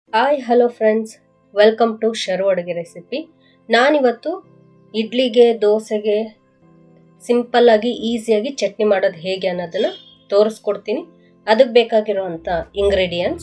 hi hello friends welcome to Sharu ಅಡುಗೆ recipe ನಾನಿವತ್ತು ಇಡ್ಲಿಗೆ ದೋಸೆಗೆ ಸಿಂಪಲ್ಲಾಗಿ ಈಸಿಯಾಗಿ ಚಟ್ನಿ ಮಾಡೋದು ಹೇಗೆ ಅನ್ನೋದನ್ನು ತೋರಿಸ್ಕೊಡ್ತೀನಿ ಅದಕ್ಕೆ ಬೇಕಾಗಿರೋವಂಥ ಇಂಗ್ರೀಡಿಯೆಂಟ್ಸ್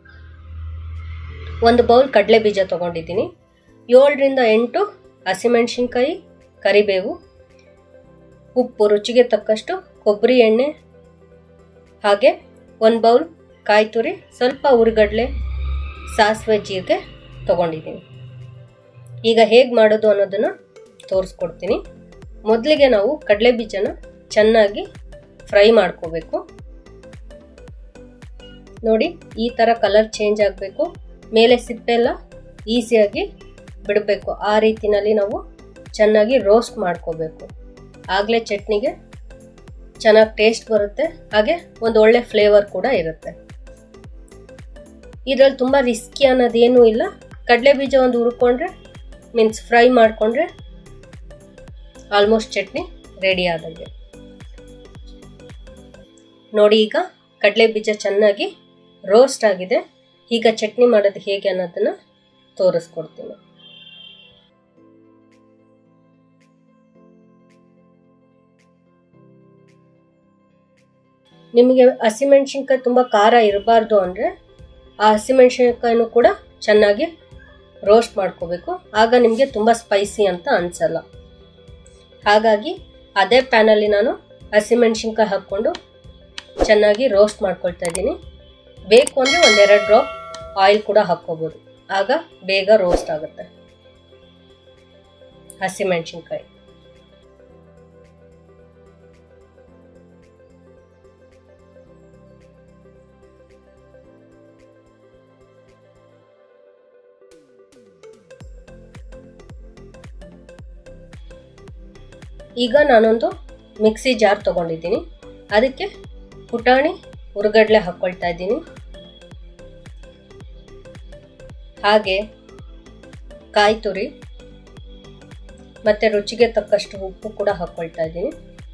ಒಂದು ಬೌಲ್ ಕಡಲೆ ಬೀಜ ತೊಗೊಂಡಿದ್ದೀನಿ ಏಳರಿಂದ ಎಂಟು ಹಸಿಮೆಣಸಿನ್ಕಾಯಿ ಕರಿಬೇವು ಉಪ್ಪು ರುಚಿಗೆ ತಕ್ಕಷ್ಟು ಕೊಬ್ಬರಿ ಎಣ್ಣೆ ಹಾಗೆ ಒಂದು ಬೌಲ್ ಕಾಯಿ ತುರಿ ಸ್ವಲ್ಪ ಉರಿಗಡಲೆ ಸಾಸಿವೆ ಜೀರಿಗೆ ತೊಗೊಂಡಿದ್ದೀನಿ ಈಗ ಹೇಗೆ ಮಾಡೋದು ಅನ್ನೋದನ್ನು ತೋರಿಸ್ಕೊಡ್ತೀನಿ ಮೊದಲಿಗೆ ನಾವು ಕಡಲೆ ಬೀಜನ ಚೆನ್ನಾಗಿ ಫ್ರೈ ಮಾಡ್ಕೋಬೇಕು ನೋಡಿ ಈ ಥರ ಕಲರ್ ಚೇಂಜ್ ಆಗಬೇಕು ಮೇಲೆ ಸಿಪ್ಪೆಲ್ಲ ಈಸಿಯಾಗಿ ಬಿಡಬೇಕು ಆ ರೀತಿನಲ್ಲಿ ನಾವು ಚೆನ್ನಾಗಿ ರೋಸ್ಟ್ ಮಾಡ್ಕೋಬೇಕು ಆಗಲೇ ಚಟ್ನಿಗೆ ಚೆನ್ನಾಗಿ ಟೇಸ್ಟ್ ಬರುತ್ತೆ ಹಾಗೆ ಒಂದು ಒಳ್ಳೆ ಫ್ಲೇವರ್ ಕೂಡ ಇರುತ್ತೆ ಇದರಲ್ಲಿ ತುಂಬ ರಿಸ್ಕಿ ಅನ್ನೋದೇನೂ ಇಲ್ಲ ಕಡಲೆ ಬೀಜ ಒಂದು ಹುರ್ಕೊಂಡ್ರೆ ಮೀನ್ಸ್ ಫ್ರೈ ಮಾಡಿಕೊಂಡ್ರೆ ಆಲ್ಮೋಸ್ಟ್ ಚಟ್ನಿ ರೆಡಿ ಆದಂಗೆ ನೋಡಿ ಈಗ ಕಡಲೆ ಬೀಜ ಚೆನ್ನಾಗಿ ರೋಸ್ಟ್ ಆಗಿದೆ ಈಗ ಚಟ್ನಿ ಮಾಡೋದು ಹೇಗೆ ಅನ್ನೋದನ್ನು ತೋರಿಸ್ಕೊಡ್ತೀನಿ ನಿಮಗೆ ಹಸಿಮೆಣ್ಸಿನ್ಕಾಯಿ ತುಂಬ ಖಾರ ಇರಬಾರ್ದು ಅಂದರೆ ಆ ಹಸಿಮೆಣ್ಸಿನ್ಕಾಯಿನೂ ಕೂಡ ಚೆನ್ನಾಗಿ ರೋಸ್ಟ್ ಮಾಡ್ಕೋಬೇಕು ಆಗ ನಿಮಗೆ ತುಂಬ ಸ್ಪೈಸಿ ಅಂತ ಅನಿಸಲ್ಲ ಹಾಗಾಗಿ ಅದೇ ಪ್ಯಾನಲ್ಲಿ ನಾನು ಹಸಿಮೆಣ್ಸಿನ್ಕಾಯಿ ಹಾಕ್ಕೊಂಡು ಚೆನ್ನಾಗಿ ರೋಸ್ಟ್ ಮಾಡ್ಕೊಳ್ತಾ ಇದ್ದೀನಿ ಬೇಕು ಅಂದರೆ ಒಂದೆರಡು ಡ್ರಾಪ್ ಆಯಿಲ್ ಕೂಡ ಹಾಕ್ಕೋಬೋದು ಆಗ ಬೇಗ ರೋಸ್ಟ್ ಆಗುತ್ತೆ ಹಸಿಮೆಣ್ಸಿನ್ಕಾಯಿ ಈಗ ನಾನೊಂದು ಮಿಕ್ಸಿ ಜಾರ್ ತೊಗೊಂಡಿದ್ದೀನಿ ಅದಕ್ಕೆ ಪುಟಾಣಿ ಹುರುಗಡ್ಲೆ ಹಾಕ್ಕೊಳ್ತಾ ಇದ್ದೀನಿ ಹಾಗೆ ಕಾಯಿ ತುರಿ ಮತ್ತು ರುಚಿಗೆ ತಕ್ಕಷ್ಟು ಉಪ್ಪು ಕೂಡ ಹಾಕ್ಕೊಳ್ತಾ ಇದ್ದೀನಿ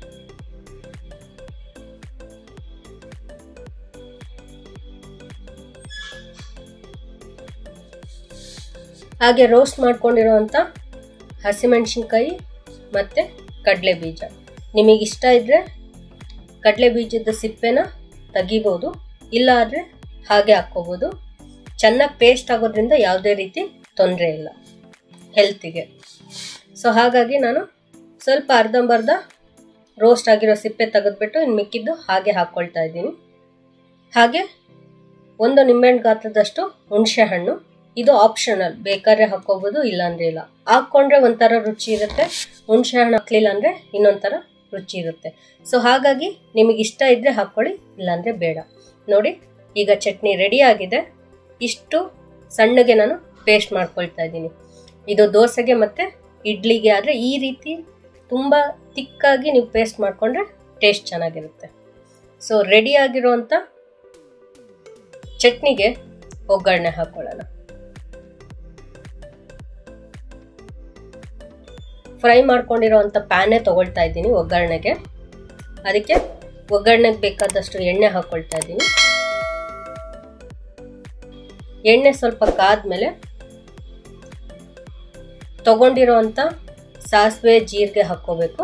ಹಾಗೆ ರೋಸ್ಟ್ ಮಾಡ್ಕೊಂಡಿರೋವಂಥ ಹಸಿಮೆಣಸಿನ್ಕಾಯಿ ಮತ್ತು ಕಡಲೆ ಬೀಜ ನಿಮಗೆ ಇಷ್ಟ ಇದ್ದರೆ ಕಡಲೆ ಬೀಜದ ಸಿಪ್ಪೆನ ತೆಗಿಬೋದು ಇಲ್ಲ ಆದರೆ ಹಾಗೆ ಹಾಕ್ಕೋಬೋದು ಚೆನ್ನಾಗಿ ಪೇಸ್ಟ್ ಆಗೋದ್ರಿಂದ ಯಾವುದೇ ರೀತಿ ತೊಂದರೆ ಇಲ್ಲ ಹೆಲ್ತಿಗೆ ಸೊ ಹಾಗಾಗಿ ನಾನು ಸ್ವಲ್ಪ ಅರ್ಧಂಬರ್ಧ ರೋಸ್ಟ್ ಆಗಿರೋ ಸಿಪ್ಪೆ ತೆಗೆದ್ಬಿಟ್ಟು ಇನ್ನು ಮಿಕ್ಕಿದ್ದು ಹಾಗೆ ಹಾಕ್ಕೊಳ್ತಾ ಇದ್ದೀನಿ ಹಾಗೆ ಒಂದು ನಿಂಬೆಹಣ್ಣು ಗಾತ್ರದಷ್ಟು ಹುಣಸೆ ಹಣ್ಣು ಇದು ಆಪ್ಷನಲ್ ಬೇಕಾದ್ರೆ ಹಾಕೋಬೋದು ಇಲ್ಲಾಂದ್ರೆ ಇಲ್ಲ ಹಾಕ್ಕೊಂಡ್ರೆ ಒಂಥರ ರುಚಿ ಇರುತ್ತೆ ಹುಣಸೆ ಹಣ್ಣು ಹಾಕ್ಲಿಲ್ಲ ಅಂದರೆ ಇನ್ನೊಂಥರ ರುಚಿ ಇರುತ್ತೆ ಸೊ ಹಾಗಾಗಿ ನಿಮಗೆ ಇಷ್ಟ ಇದ್ದರೆ ಹಾಕ್ಕೊಳ್ಳಿ ಇಲ್ಲಾಂದರೆ ಬೇಡ ನೋಡಿ ಈಗ ಚಟ್ನಿ ರೆಡಿ ಆಗಿದೆ ಇಷ್ಟು ಸಣ್ಣಗೆ ನಾನು ಪೇಸ್ಟ್ ಮಾಡ್ಕೊಳ್ತಾ ಇದ್ದೀನಿ ಇದು ದೋಸೆಗೆ ಮತ್ತು ಇಡ್ಲಿಗೆ ಆದರೆ ಈ ರೀತಿ ತುಂಬ ತಿಕ್ಕಾಗಿ ನೀವು ಪೇಸ್ಟ್ ಮಾಡಿಕೊಂಡ್ರೆ ಟೇಸ್ಟ್ ಚೆನ್ನಾಗಿರುತ್ತೆ ಸೊ ರೆಡಿ ಆಗಿರೋವಂಥ ಚಟ್ನಿಗೆ ಒಗ್ಗರಣೆ ಹಾಕ್ಕೊಳ್ಳೋಣ ಫ್ರೈ ಮಾಡ್ಕೊಂಡಿರೋವಂಥ ಪ್ಯಾನೇ ತೊಗೊಳ್ತಾ ಇದ್ದೀನಿ ಒಗ್ಗರಣೆಗೆ ಅದಕ್ಕೆ ಒಗ್ಗರಣೆಗೆ ಬೇಕಾದಷ್ಟು ಎಣ್ಣೆ ಹಾಕ್ಕೊಳ್ತಾ ಇದ್ದೀನಿ ಎಣ್ಣೆ ಸ್ವಲ್ಪ ಕಾದ್ಮೇಲೆ ತಗೊಂಡಿರೋವಂಥ ಸಾಸಿವೆ ಜೀರಿಗೆ ಹಾಕ್ಕೋಬೇಕು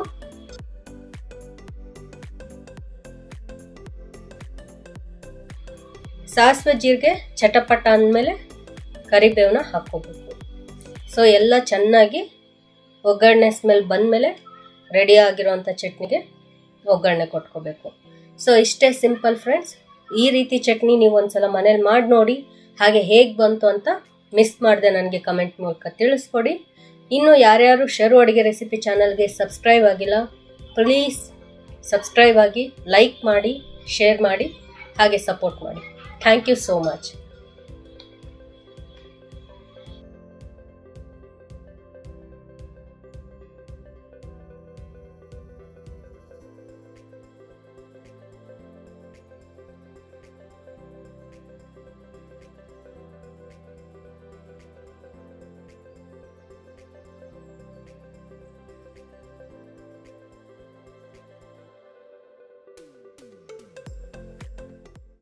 ಸಾಸಿವೆ ಜೀರಿಗೆ ಚಟಪಟ ಅಂದಮೇಲೆ ಕರಿಬೇವನ್ನ ಹಾಕ್ಕೋಬೇಕು ಸೊ ಎಲ್ಲ ಚೆನ್ನಾಗಿ ಒಗ್ಗರಣೆ ಸ್ಮೆಲ್ ಬಂದಮೇಲೆ ರೆಡಿ ಆಗಿರೋವಂಥ ಚಟ್ನಿಗೆ ಒಗ್ಗರಣೆ ಕೊಟ್ಕೋಬೇಕು ಸೊ ಇಷ್ಟೇ ಸಿಂಪಲ್ ಫ್ರೆಂಡ್ಸ್ ಈ ರೀತಿ ಚಟ್ನಿ ನೀವು ಒಂದ್ಸಲ ಮನೇಲಿ ಮಾಡಿ ನೋಡಿ ಹಾಗೆ ಹೇಗೆ ಬಂತು ಅಂತ ಮಿಸ್ ಮಾಡಿದೆ ನನಗೆ ಕಮೆಂಟ್ ಮೂಲಕ ತಿಳಿಸ್ಕೊಡಿ ಇನ್ನು ಯಾರ್ಯಾರು ಶರು ಅಡುಗೆ ರೆಸಿಪಿ ಚಾನಲ್ಗೆ ಸಬ್ಸ್ಕ್ರೈಬ್ ಆಗಿಲ್ಲ ಪ್ಲೀಸ್ ಸಬ್ಸ್ಕ್ರೈಬ್ ಆಗಿ ಲೈಕ್ ಮಾಡಿ ಶೇರ್ ಮಾಡಿ ಹಾಗೆ ಸಪೋರ್ಟ್ ಮಾಡಿ ಥ್ಯಾಂಕ್ ಯು ಸೋ ಮಚ್